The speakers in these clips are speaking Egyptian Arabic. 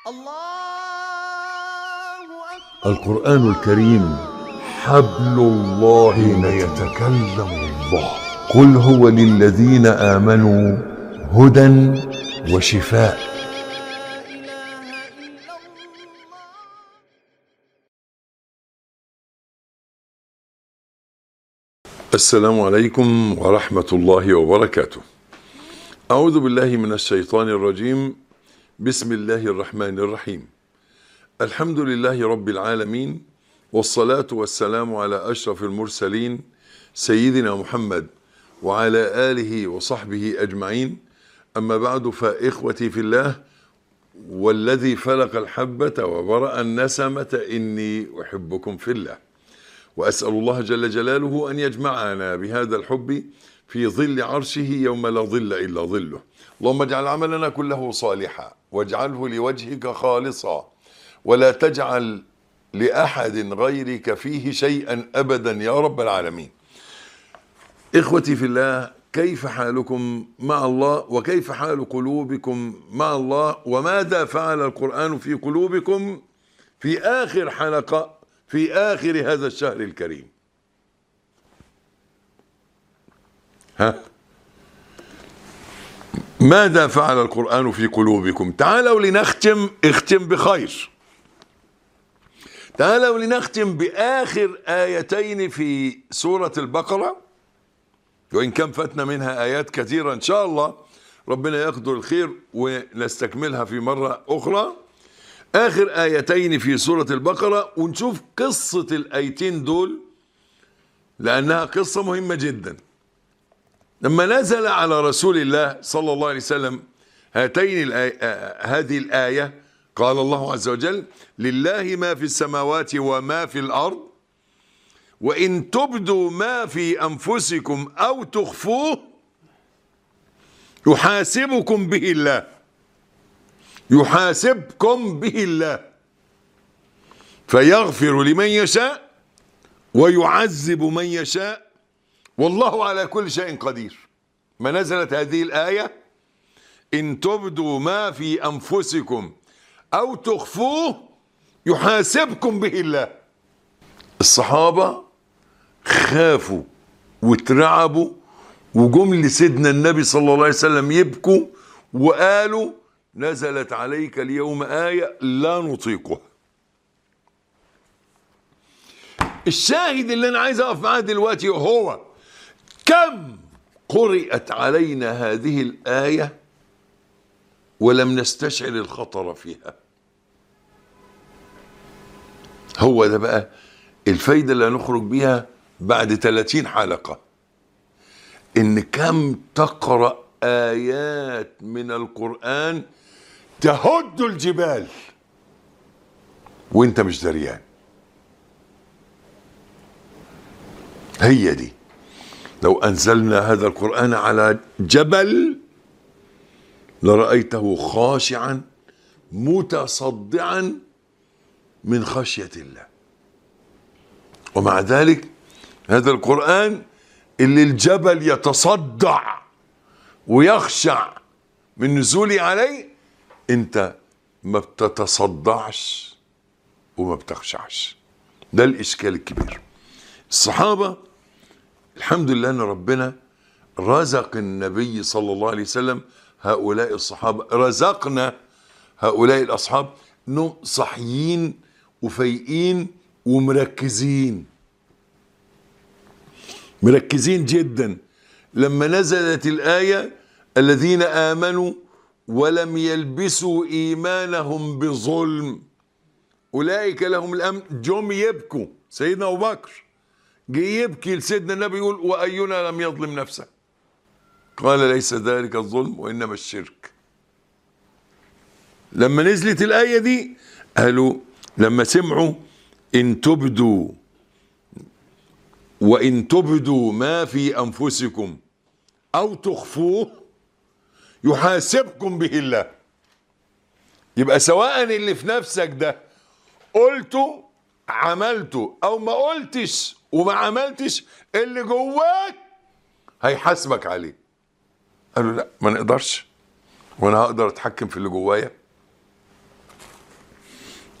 الله أكبر القرآن الكريم حبل الله حين يتكلم الله قل هو للذين آمنوا هدى وشفاء لا إله إلا الله السلام عليكم ورحمة الله وبركاته أعوذ بالله من الشيطان الرجيم بسم الله الرحمن الرحيم الحمد لله رب العالمين والصلاة والسلام على أشرف المرسلين سيدنا محمد وعلى آله وصحبه أجمعين أما بعد فإخوتي في الله والذي فلق الحبة وبرأ النسمة إني أحبكم في الله وأسأل الله جل جلاله أن يجمعنا بهذا الحب في ظل عرشه يوم لا ظل إلا ظله اللهم اجعل عملنا كله صالحا واجعله لوجهك خالصا ولا تجعل لأحد غيرك فيه شيئا أبدا يا رب العالمين إخوتي في الله كيف حالكم مع الله وكيف حال قلوبكم مع الله وماذا فعل القرآن في قلوبكم في آخر حلقة في آخر هذا الشهر الكريم ها ماذا فعل القرآن في قلوبكم تعالوا لنختم اختم بخير تعالوا لنختم بآخر آيتين في سورة البقرة وإن كان فاتنا منها آيات كثيرة إن شاء الله ربنا يقدر الخير ونستكملها في مرة أخرى آخر آيتين في سورة البقرة ونشوف قصة الآيتين دول لأنها قصة مهمة جدا لما نزل على رسول الله صلى الله عليه وسلم هاتين الآي... آه، هذه الآية قال الله عز وجل لله ما في السماوات وما في الأرض وإن تبدوا ما في أنفسكم أو تخفوه يحاسبكم به الله يحاسبكم به الله فيغفر لمن يشاء ويعذب من يشاء والله على كل شيء قدير ما نزلت هذه الآية إن تبدوا ما في أنفسكم أو تخفوه يحاسبكم به الله الصحابة خافوا واترعبوا وجم لسيدنا النبي صلى الله عليه وسلم يبكوا وقالوا نزلت عليك اليوم آية لا نطيقها الشاهد اللي أنا عايز أقف معاه دلوقتي هو كم قرئت علينا هذه الآية ولم نستشعر الخطر فيها هو ده بقى الفايدة اللي هنخرج بيها بعد 30 حلقة إن كم تقرأ آيات من القرآن تهد الجبال وانت مش دريان هي دي لو أنزلنا هذا القرآن على جبل لرأيته خاشعا متصدعا من خشية الله ومع ذلك هذا القرآن اللي الجبل يتصدع ويخشع من نزولي عليه انت ما بتتصدعش وما بتخشعش ده الاشكال الكبير الصحابه الحمد لله ان ربنا رزق النبي صلى الله عليه وسلم هؤلاء الصحابه رزقنا هؤلاء الاصحاب انهم صحيين وفايقين ومركزين مركزين جدا لما نزلت الآية الذين آمنوا ولم يلبسوا إيمانهم بظلم أولئك لهم الأمن جم يبكوا سيدنا أبو بكر جه يبكي لسيدنا النبي يقول وأينا لم يظلم نفسه قال ليس ذلك الظلم وإنما الشرك لما نزلت الآية دي قالوا لما سمعوا إن تبدوا وإن تبدوا ما في أنفسكم أو تخفوه يحاسبكم به الله يبقى سواء اللي في نفسك ده قلته عملته أو ما قلتش وما عملتش اللي جواك هيحاسبك عليه قالوا لا ما نقدرش وانا هقدر اتحكم في اللي جوايا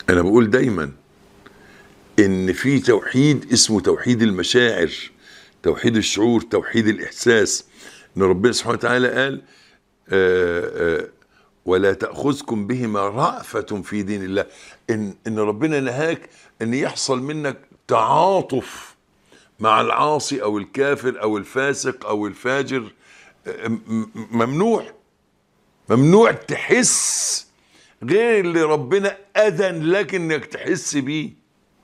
انا بقول دايما ان في توحيد اسمه توحيد المشاعر توحيد الشعور توحيد الاحساس ان ربنا سبحانه وتعالى قال آآ آآ ولا تاخذكم بهما رافه في دين الله ان ان ربنا نهاك ان يحصل منك تعاطف مع العاصي او الكافر او الفاسق او الفاجر آه، م- م- ممنوع ممنوع تحس غير اللي ربنا اذن لك انك تحس بيه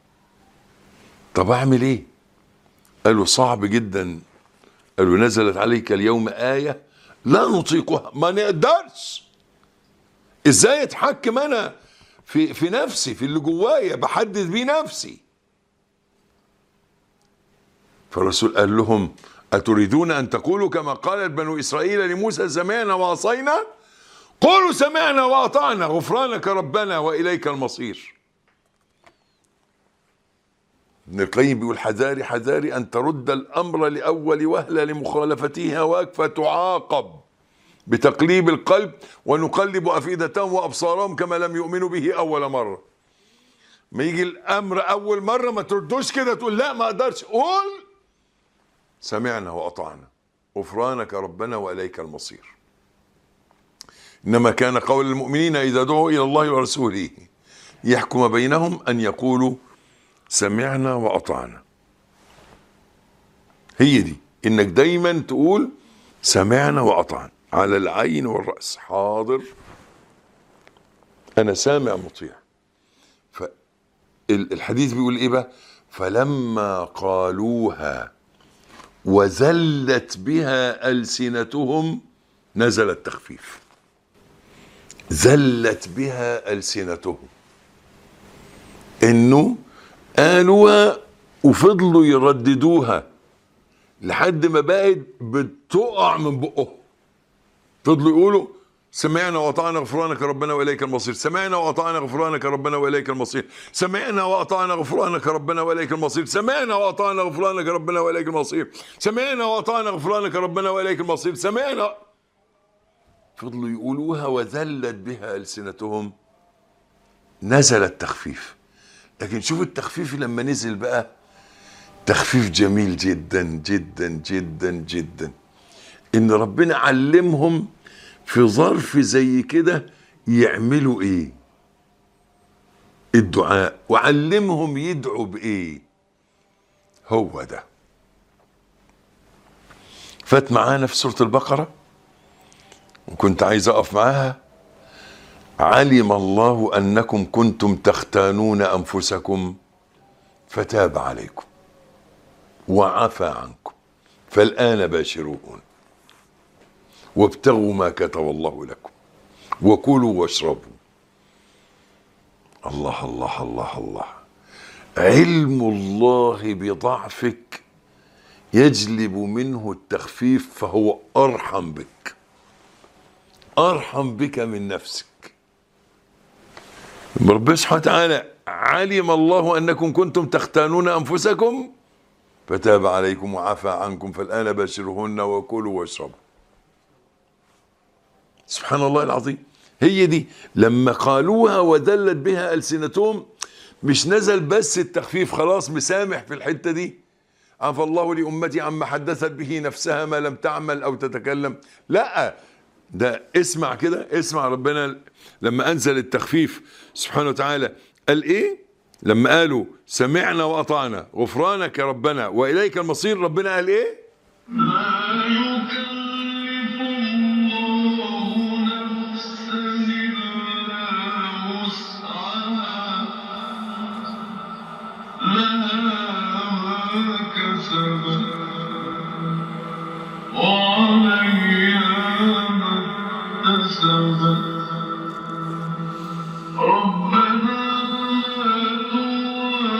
طب اعمل ايه قالوا صعب جدا قالوا نزلت عليك اليوم آية لا نطيقها ما نقدرش ازاي اتحكم انا في في نفسي في اللي جوايا بحدد بيه نفسي فالرسول قال لهم أتريدون أن تقولوا كما قالت بنو إسرائيل لموسى سمعنا وعصينا قولوا سمعنا وأطعنا غفرانك ربنا وإليك المصير ابن القيم بيقول حذاري حذاري أن ترد الأمر لأول وهلة لمخالفته هواك فتعاقب بتقليب القلب ونقلب أفئدتهم وأبصارهم كما لم يؤمنوا به أول مرة ما يجي الأمر أول مرة ما تردوش كده تقول لا ما أقدرش قول سمعنا وأطعنا غفرانك ربنا وإليك المصير إنما كان قول المؤمنين إذا دعوا إلى الله ورسوله يحكم بينهم أن يقولوا سمعنا وأطعنا هي دي إنك دايما تقول سمعنا وأطعنا على العين والرأس حاضر أنا سامع مطيع فالحديث بيقول إيه بقى فلما قالوها وزلت بها ألسنتهم نزل التخفيف زلت بها ألسنتهم إنه قالوها وفضلوا يرددوها لحد ما بقت بتقع من بقهم فضلوا يقولوا سمعنا وأطعنا غفرانك ربنا وإليك المصير سمعنا وأطعنا غفرانك ربنا وإليك المصير سمعنا وأطعنا غفرانك ربنا وإليك المصير سمعنا وأطعنا غفرانك ربنا وإليك المصير سمعنا وأطعنا غفرانك ربنا وإليك المصير سمعنا فضلوا يقولوها وذلت بها ألسنتهم نزل التخفيف لكن شوف التخفيف لما نزل بقى تخفيف جميل جدا جدا جدا جدا ان ربنا علمهم في ظرف زي كده يعملوا ايه الدعاء وعلمهم يدعوا بايه هو ده فات معانا في سورة البقرة وكنت عايز اقف معاها علم الله انكم كنتم تختانون انفسكم فتاب عليكم وعفى عنكم فالان باشروهن وابتغوا ما كتب الله لكم وكلوا واشربوا الله الله الله الله علم الله بضعفك يجلب منه التخفيف فهو ارحم بك ارحم بك من نفسك ربنا سبحانه وتعالى علم الله انكم كنتم تختانون انفسكم فتاب عليكم وعفى عنكم فالان باشرهن وكلوا واشربوا سبحان الله العظيم هي دي لما قالوها وذلت بها ألسنتهم مش نزل بس التخفيف خلاص مسامح في الحتة دي عفى الله لأمتي عما حدثت به نفسها ما لم تعمل أو تتكلم لا ده اسمع كده اسمع ربنا لما أنزل التخفيف سبحانه وتعالى قال إيه لما قالوا سمعنا وأطعنا غفرانك يا ربنا وإليك المصير ربنا قال إيه لا يكلف الله نفسا إلا وسعها لها ما كسبت وعليها ما اكتسبت ربنا لا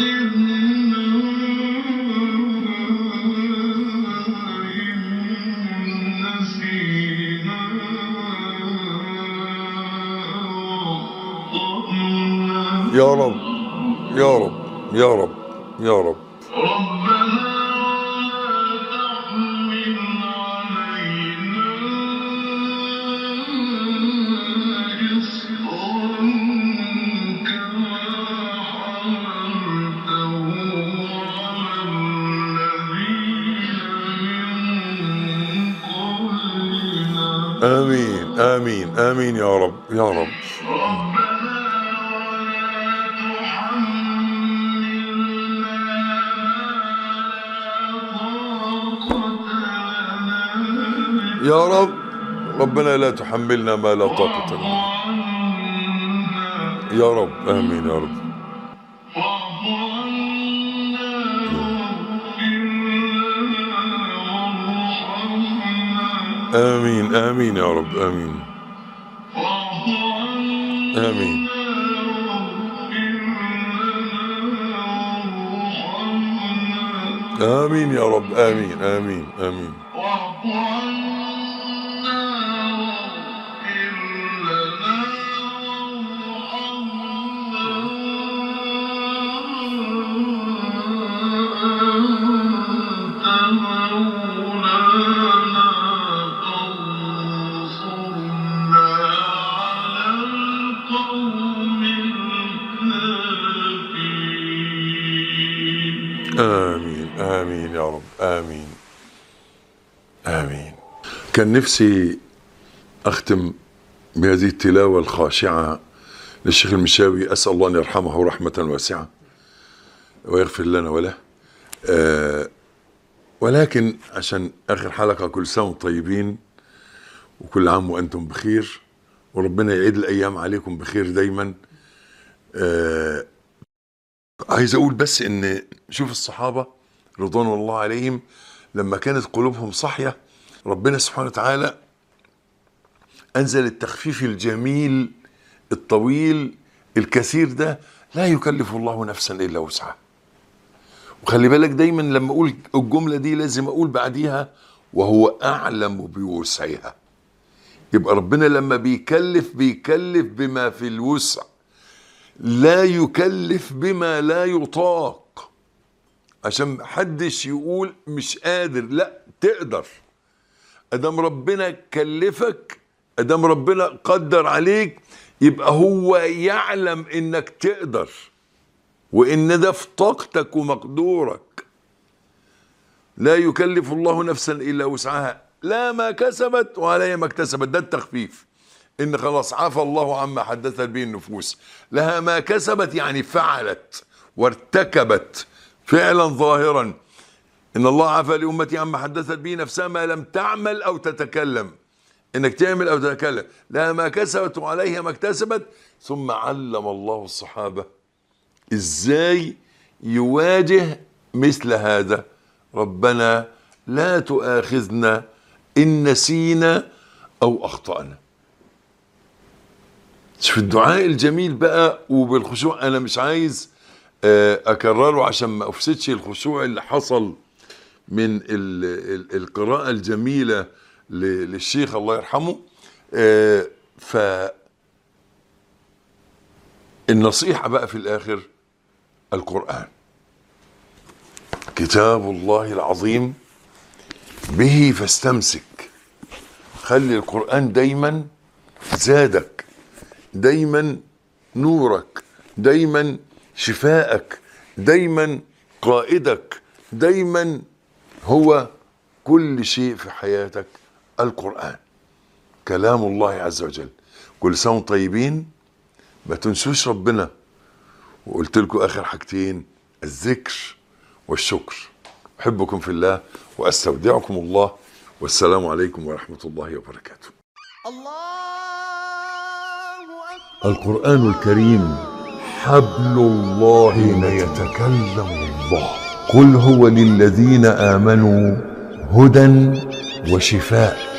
تؤاخذنا إن نسينا وأخطأنا يا رب يا رب يا رب يا رب ربنا لا تحمل علينا إصرا كما آمين آمين آمين يا رب يا رب يا رب ربنا لا تحملنا ما لا طاقة لنا يا رب آمين يا رب آمين آمين يا رب آمين آمين آمين يا رب آمين آمين آمين آمين آمين يا رب آمين آمين كان نفسي أختم بهذه التلاوة الخاشعة للشيخ المشاوي أسأل الله أن يرحمه رحمة واسعة ويغفر لنا وله آه ولكن عشان آخر حلقة كل سنة وانتم طيبين وكل عام وأنتم بخير وربنا يعيد الأيام عليكم بخير دايما آه عايز اقول بس ان شوف الصحابه رضوان الله عليهم لما كانت قلوبهم صاحيه ربنا سبحانه وتعالى انزل التخفيف الجميل الطويل الكثير ده لا يكلف الله نفسا الا وسعها وخلي بالك دايما لما اقول الجمله دي لازم اقول بعديها وهو اعلم بوسعها يبقى ربنا لما بيكلف بيكلف بما في الوسع لا يكلف بما لا يطاق عشان محدش يقول مش قادر لا تقدر ادام ربنا كلفك ادام ربنا قدر عليك يبقى هو يعلم انك تقدر وان ده في طاقتك ومقدورك لا يكلف الله نفسا الا وسعها لا ما كسبت وعليها ما اكتسبت ده التخفيف ان خلاص عفى الله عما حدثت به النفوس لها ما كسبت يعني فعلت وارتكبت فعلا ظاهرا ان الله عفى لامتي عما حدثت به نفسها ما لم تعمل او تتكلم انك تعمل او تتكلم لها ما كسبت وعليها ما اكتسبت ثم علم الله الصحابه ازاي يواجه مثل هذا ربنا لا تؤاخذنا ان نسينا او اخطانا شوف الدعاء الجميل بقى وبالخشوع انا مش عايز آه، اكرره عشان ما افسدش الخشوع اللي حصل من ال ال القراءة الجميلة ل- للشيخ الله يرحمه آه، ف النصيحة بقى في الآخر القرآن كتاب الله العظيم به فاستمسك خلي القرآن دايما زادك دايما نورك دايما شفاءك دايما قائدك دايما هو كل شيء في حياتك القرآن كلام الله عز وجل كل سنة وانتم طيبين ما تنسوش ربنا وقلت لكم آخر حاجتين الذكر والشكر أحبكم في الله وأستودعكم الله والسلام عليكم ورحمة الله وبركاته الله أكبر القرآن الكريم حبل الله حين يتكلم الله قل هو للذين آمنوا هدى وشفاء